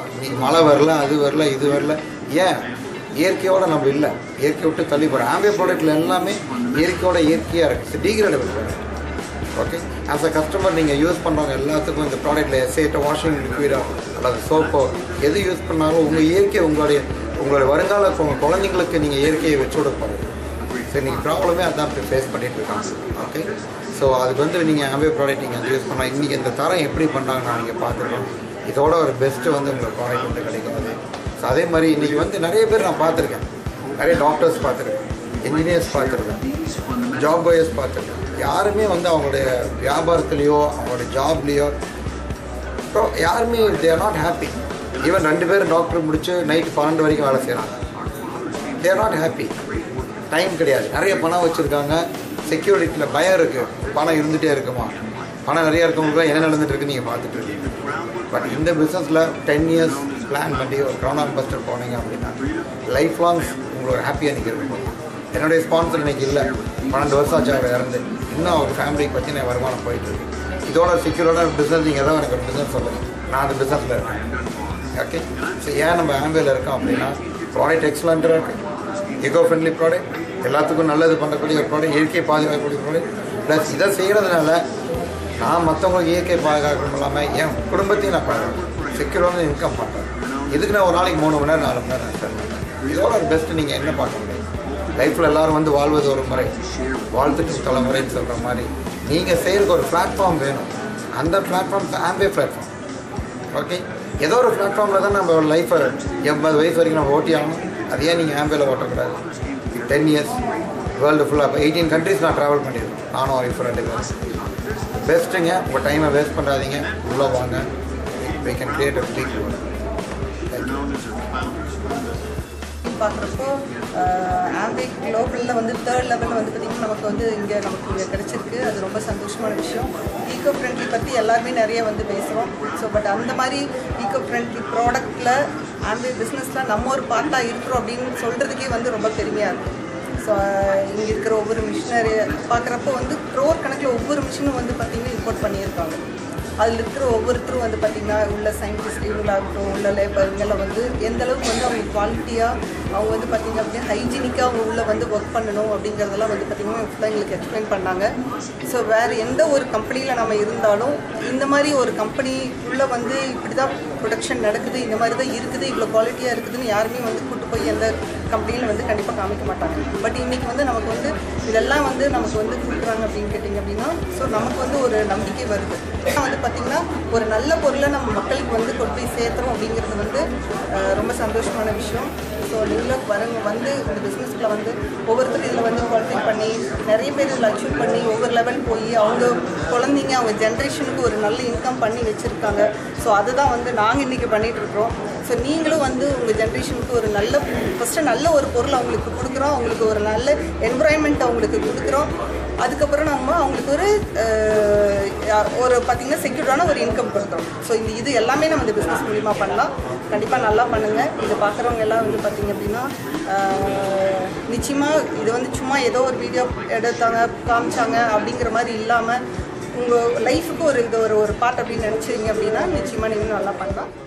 இன்னைக்கு மழை வரல அது வரல இது வரல ஏன் இயற்கையோட நம்ம இல்லை இயற்கை விட்டு தள்ளி போகிறோம் ஆம்பே ப்ராடக்ட்ல எல்லாமே இயற்கையோட இயற்கையாக இருக்குது degradable product okay as a customer நீங்கள் யூஸ் பண்ணுறவங்க எல்லாத்துக்கும் இந்த ப்ராடக்ட்டில் எஸ்ஏட்டோ வாஷிங் லிக்விடோ அல்லது சோப்போ எது யூஸ் பண்ணாலும் உங்கள் இயற்கை உங்களுடைய உங்களுடைய வருங்கால கு- குழந்தைங்களுக்கு நீங்கள் இயற்கையை வச்சு விட போகிறீங்க சரி நீங்கள் ப்ராப்ளமே அதான் ஃபேஸ் பண்ணிட்டு இருக்காங்க ஓகே ஸோ அதுக்கு வந்து நீங்கள் ஆம்பே ப்ராடக்ட் நீங்கள் வந்து யூஸ் பண்ணலாம் இன்றைக்கி இந்த தரம் எப்படி பண்ணுறாங்கன்னு நீங்கள் பார்த்துருக்கோம் இதோட ஒரு பெஸ்ட்டு வந்து உங்களுக்கு ப்ராடக்ட் வந்து கிடைக்காது ஸோ அதே மாதிரி இன்றைக்கி வந்து நிறைய பேர் நான் பார்த்துருக்கேன் நிறைய டாக்டர்ஸ் பார்த்துருக்கேன் இன்ஜினியர்ஸ் பார்த்துருக்கேன் ஜாப் பாயர்ஸ் பார்த்துருக்கேன் யாருமே வந்து அவங்களுடைய வியாபாரத்துலேயோ அவங்களுடைய ஜாப்லேயோ ஸோ யாருமே they are not happy even ரெண்டு பேரும் டாக்டர் முடிச்சு நைட்டு பன்னெண்டு வரைக்கும் வேலை செய்கிறாங்க they are not happy time கிடையாது நிறைய பணம் வச்சுருக்காங்க செக்யூரிட்டியில் பயம் இருக்குது பணம் இருந்துகிட்டே இருக்குமா பணம் நிறைய இருக்கவங்களுக்கு என்ன நடந்துட்டு இருக்கு நீங்கள் பார்த்துட்டு இருக்கீங்க பட் இந்த பிஸ்னஸில் டென் இயர்ஸ் பிளான் பண்ணி ஒரு க்ரௌன் பஸ்டர் போனீங்க அப்படின்னா லைஃப் லாங் உங்களோட ஹாப்பியாக நீங்கள் இருக்கும் என்னுடைய ஸ்பான்சர் இன்னைக்கு இல்லை பன்னெண்டு வருஷம் ஆச்சு அவர் இறந்து இன்னும் அவர் ஃபேமிலிக்கு பற்றி நான் வருமானம் போயிட்டு இருக்கு இதோட செக்யூரோட பிஸ்னஸ் நீங்கள் ஏதாவது எனக்கு ஒரு பிஸ்னஸ் சொல்லுங்கள் நான் அந்த பிஸ்னஸில் இருக்கேன் ஓகே ஸோ ஏன் நம்ம ஆம்பேல இருக்கோம் அப்படின்னா ப்ராடக்ட் எக்ஸலண்ட்டாக இருக்குது எகோ ஃப்ரெண்ட்லி ப்ராடக்ட் எல்லாத்துக்கும் நல்லது பண்ணக்கூடிய ஒரு ப்ராடக்ட் இயற்கை பாதுகாக்கக்கூடிய ப்ராடக்ட் ப்ளஸ் இதை செய்கிறதுனால நான் மற்றவங்களுக்கு இயற்கை பாதுகாக்கணும் இல்லாமல் என் குடும்பத்தையும் நான் பாதுகாக்கிறேன் செக்யூரான இன்கம் பண்ணுறேன் இதுக்கு நான் ஒரு நாளைக்கு மூணு மணி நேரம் நாலு மணி நேரம் நான் ஸ்பெண்ட் பண்ணுறேன் இதோட ஒரு பெஸ்ட்டு நீங்கள் என்ன பார்க்க முடியும் லைஃப்பில் எல்லாரும் வந்து வாழ்வது ஒரு முறை வாழ்த்துக்கு தலைமுறைன்னு சொல்கிற மாதிரி நீங்கள் செய்கிறதுக்கு ஒரு பிளாட்ஃபார்ம் வேணும் அந்த பிளாட்ஃபார்ம் ஆம்பே பிளாட்ஃபார்ம் ஓகே ஏதோ ஒரு பிளாட்ஃபார்மில் தான் நம்ம லைஃப்பை எண்பது வயசு வரைக்கும் நம்ம ஓட்டி ஆகணும் அது ஏன் நீங்கள் ஆம்பேல ஓட்டக்கூடாது டென் இயர்ஸ் வேர்ல்டு ஃபுல்லாக இப்போ எயிட்டீன் கண்ட்ரிஸ் நான் ட்ராவல் பண்ணியிருக்கேன் நானும் ஒய்ஃப் ரெண்டு பேரும் பெஸ்ட்டுங்க உங்கள் டைமை வேஸ்ட் பண்ணாதீங்க உள்ளே வாங்க we can create a big world. Thank you. பார்க்குறப்போ ஆம்பிக் குளோபலில் வந்து தேர்ட் லெவலில் வந்து பார்த்திங்கன்னா நமக்கு வந்து இங்கே நமக்கு இங்கே கிடச்சிருக்கு அது ரொம்ப சந்தோஷமான விஷயம் ஈகோ ஃப்ரெண்ட்லி பற்றி எல்லாருமே நிறைய வந்து பேசுகிறோம் ஸோ பட் அந்த மாதிரி ஈகோ ஃப்ரெண்ட்லி ப்ராடக்ட்டில் ஆம்பிக் பிஸ்னஸில் நம்ம ஒரு பார்ட்டாக இருக்கிறோம் அப்படின்னு சொல்கிறதுக்கே வந்து ரொம்ப பெருமையாக இருக்குது ஸோ இங்கே இருக்கிற ஒவ்வொரு மிஷினரி பார்க்குறப்போ வந்து க்ரோர் கணக்கில் ஒவ்வொரு மிஷினும் வந்து பார்த்திங்கன்னா இம்போர்ட் பண்ணியிருக்காங்க அதில் இருக்கிற ஒவ்வொருத்தரும் வந்து பார்த்திங்கன்னா உள்ள சயின்டிஸ்ட் இவங்களாகட்டும் உள்ள லேபர் இவங்கெல்லாம் வந்து எந்த அளவுக்கு வந்து அவங்க குவாலிட்டியாக அவங்க வந்து பார்த்திங்க அப்படின்னா ஹைஜீனிக்காக அவங்க உள்ளே வந்து ஒர்க் பண்ணணும் அப்படிங்கிறதெல்லாம் வந்து பார்த்திங்கன்னா ஃபுல்லாக எங்களுக்கு எக்ஸ்பிளைன் பண்ணாங்க ஸோ வேறு எந்த ஒரு கம்பெனியில் நம்ம இருந்தாலும் இந்த மாதிரி ஒரு கம்பெனி உள்ளே வந்து இப்படி தான் ப்ரொடக்ஷன் நடக்குது இந்த மாதிரி தான் இருக்குது இவ்வளோ குவாலிட்டியாக இருக்குதுன்னு யாருமே வந்து கூட்டு போய் எந்த கம்பெனியில் வந்து கண்டிப்பாக காமிக்க மாட்டாங்க பட் இன்றைக்கி வந்து நமக்கு வந்து இதெல்லாம் வந்து நமக்கு வந்து கொடுக்குறாங்க அப்படின்னு கேட்டிங்க அப்படின்னா ஸோ நமக்கு வந்து ஒரு நம்பிக்கை வருது ஆனா வந்து பார்த்திங்கன்னா ஒரு நல்ல பொருளை நம்ம மக்களுக்கு வந்து கொண்டு போய் சேர்த்துறோம் அப்படிங்கிறது வந்து அஹ், ரொம்ப சந்தோஷமான விஷயம் ஸோ நீங்களும் வரவங்க வந்து இந்த பிஸ்னஸ்க்குள்ள வந்து ஒவ்வொருத்தரும் இதில் வந்து குவாலிஃபை பண்ணி நிறைய பேர் இதில் அச்சீவ் பண்ணி ஒவ்வொரு லெவல் போய் அவங்க குழந்தைங்க அவங்க ஜென்ரேஷனுக்கு ஒரு நல்ல இன்கம் பண்ணி வச்சுருக்காங்க ஸோ அதுதான் வந்து நாங்கள் இன்றைக்கி பண்ணிகிட்டு இருக்கிறோம் ஸோ நீங்களும் வந்து உங்கள் ஜென்ரேஷனுக்கு ஒரு நல்ல ஃபஸ்ட்டு நல்ல ஒரு பொருள் அவங்களுக்கு கொடுக்குறோம் அவங்களுக்கு ஒரு நல்ல என்விரான்மெண்ட் அவங்களுக்கு கொடுக்குறோம் அதுக்கப்புறம் நம்ம அவங்களுக்கு ஒரு அஹ், ஒரு பார்த்திங்கன்னா செக்யூர்டான ஒரு இன்கம் கொடுக்குறோம் ஸோ இந்த இது எல்லாமே நம்ம இந்த பிஸ்னஸ் மூலிமா பண்ணலாம் கண்டிப்பாக நல்லா பண்ணுங்கள் இதை பார்க்குறவங்க எல்லாம் வந்து பார்த்திங்க அப்படின்னா நிச்சயமாக இது வந்து சும்மா ஏதோ ஒரு வீடியோ எடுத்தாங்க காமிச்சாங்க அப்படிங்கிற மாதிரி இல்லாமல் உங்கள் லைஃபுக்கு ஒரு இது ஒரு ஒரு பார்ட் அப்படின்னு நினச்சிங்க அப்படின்னா நிச்சயமாக நீங்கள் நல்லா பண்ணலாம்